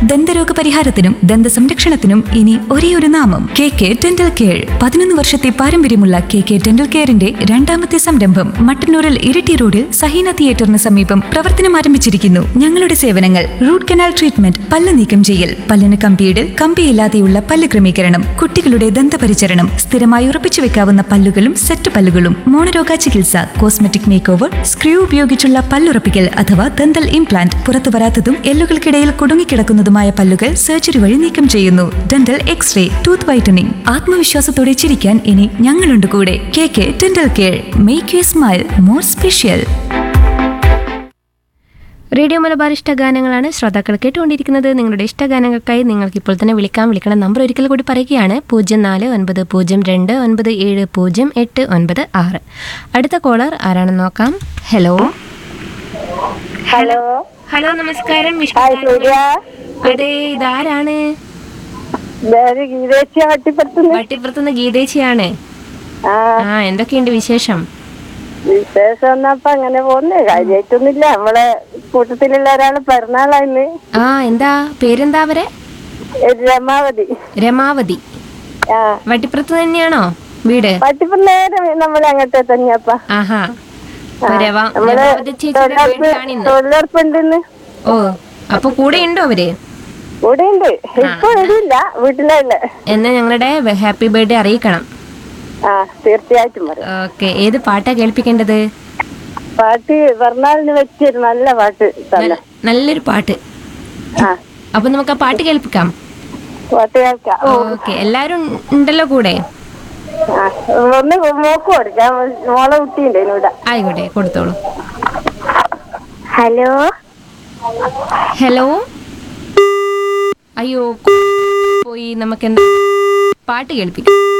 ദന്തരോഗ പരിഹാരത്തിനും ദന്ത സംരക്ഷണത്തിനും ഇനി ഒരേ ഒരു നാമം കെ കെ ഡെന്റൽ കെയർ പതിനൊന്ന് വർഷത്തെ പാരമ്പര്യമുള്ള കെ കെ ഡെന്റൽ കെയറിന്റെ രണ്ടാമത്തെ സംരംഭം മട്ടന്നൂരിൽ ഇരിട്ടി റോഡിൽ സഹീന തിയേറ്ററിന് സമീപം പ്രവർത്തനം ആരംഭിച്ചിരിക്കുന്നു ഞങ്ങളുടെ സേവനങ്ങൾ റൂട്ട് കനാൽ ട്രീറ്റ്മെന്റ് പല്ല് നീക്കം ചെയ്യൽ പല്ലിന് കമ്പിയിടൽ കമ്പിയില്ലാതെയുള്ള പല്ല് ക്രമീകരണം കുട്ടികളുടെ ദന്തപരിചരണം സ്ഥിരമായി ഉറപ്പിച്ചു വെക്കാവുന്ന പല്ലുകളും സെറ്റ് പല്ലുകളും മോണരോഗ ചികിത്സ കോസ്മെറ്റിക് മേക്ക് ഓവർ സ്ക്രൂ ഉപയോഗിച്ചുള്ള പല്ലുറപ്പിക്കൽ അഥവാ ദന്തൽ ഇംപ്ലാന്റ് പുറത്തു വരാത്തതും എല്ലുകൾക്കിടയിൽ കുടുങ്ങിക്കിടക്കുന്നതുമായ പല്ലുകൾ സർജറി വഴി നീക്കം ചെയ്യുന്നു ഡെന്റൽ എക്സ്റേ ടൂത്ത് വൈറ്റനിങ് ആത്മവിശ്വാസത്തോടെ ചിരിക്കാൻ ഇനി ഞങ്ങളുണ്ട് കൂടെ K K dental care make you smile more special radio Malabar ഇഷ്ടഗാനങ്ങളാണ് ശ്രോതാക്കൾ കേട്ടുകൊണ്ടിരിക്കുന്നത് നിങ്ങളുടെ ഇഷ്ടഗാനങ്ങൾക്കായി നിങ്ങൾക്ക് ഇപ്പോൾ തന്നെ വിളിക്കാം വിളിക്കണം നമ്പർ ഒരിക്കൽ കൂടി പറയുകയാണ് പൂജ്യം നാല് ഒൻപത് പൂജ്യം രണ്ട് ഒൻപത് ഏഴ് പൂജ്യം എട്ട് ഒൻപത് ആറ് അടുത്ത കോളർ ആരാണെന്ന് നോക്കാം ഹലോ ഹലോ ഹലോ നമസ്കാരം ഹായ് സൂര്യ അതെ ഇതാരാണ് ഞാൻ ഗീതേച്ചി വട്ടിപ്പുറത്തുനിന്ന് വട്ടിപ്പുറത്തുനിന്ന് ഗീതേച്ചിയാണ് ആ ആ എന്തൊക്കെയുണ്ട് വിശേഷം വിശേഷം എന്നപ്പോ അങ്ങനെ പോകുന്നേ കാര്യമായിട്ടൊന്നുമില്ല നമ്മളെ കൂട്ടത്തിലുള്ള ഒരാള് പിറന്നാളായിന്ന് ആ എന്താ പേരെന്താ അവരെ രമാവതി രമാവതി ആ വട്ടിപ്പുറത്ത് തന്നെയാണോ വീട് വട്ടിപ്പുറം നേരെ നമ്മളെ അങ്ങോട്ടേ തന്നെയപ്പ ആഹാ ആ, അപ്പൊ രവ- നമ്മള് രമാവതി ചേച്ചിയുടെ തൊഴിലുറപ്പ് വീട്ടിലാണ് ഇന്ന് തൊഴിലുറപ്പുണ്ടെന്ന് ഓ അപ്പൊ കൂടെ ഉണ്ടോ അവര് ഇവിടെ ഉണ്ട് ഇപ്പൊ വരില്ല വീട്ടിലല്ലേ എന്നാ ഞങ്ങളുടെ ഹാപ്പി ബർത്ത്ഡേ അറിയിക്കണം ആ തീർച്ചയായിട്ടും വരും ഓക്കെ ഏത് പാട്ടാ കേൾപ്പിക്കേണ്ടത് പാട്ട് പിറന്നാളിന് വെച്ചൊരു നല്ല പാട്ട് തന്നെ നല്ല- നല്ലൊരു പാട്ട് ആ അപ്പൊ നമുക്ക് ആ പാട്ട് കേൾപ്പിക്കാം പാട്ട് കേൾക്കാം ഓ ഓക്കെ എല്ലാരും ഉണ്ടല്ലോ കൂടെ ആ, ഒന്ന് മോക്ക് കൊടുക്കാം മോളെ കുട്ടിയുണ്ട് ഇവിടെ ആയിക്കോട്ടെ കൊടുത്തോളൂ ഹലോ ഹലോ അയ്യോ പോയി നമുക്ക് എന്താ പാട്ട് കേൾപ്പിക്കാം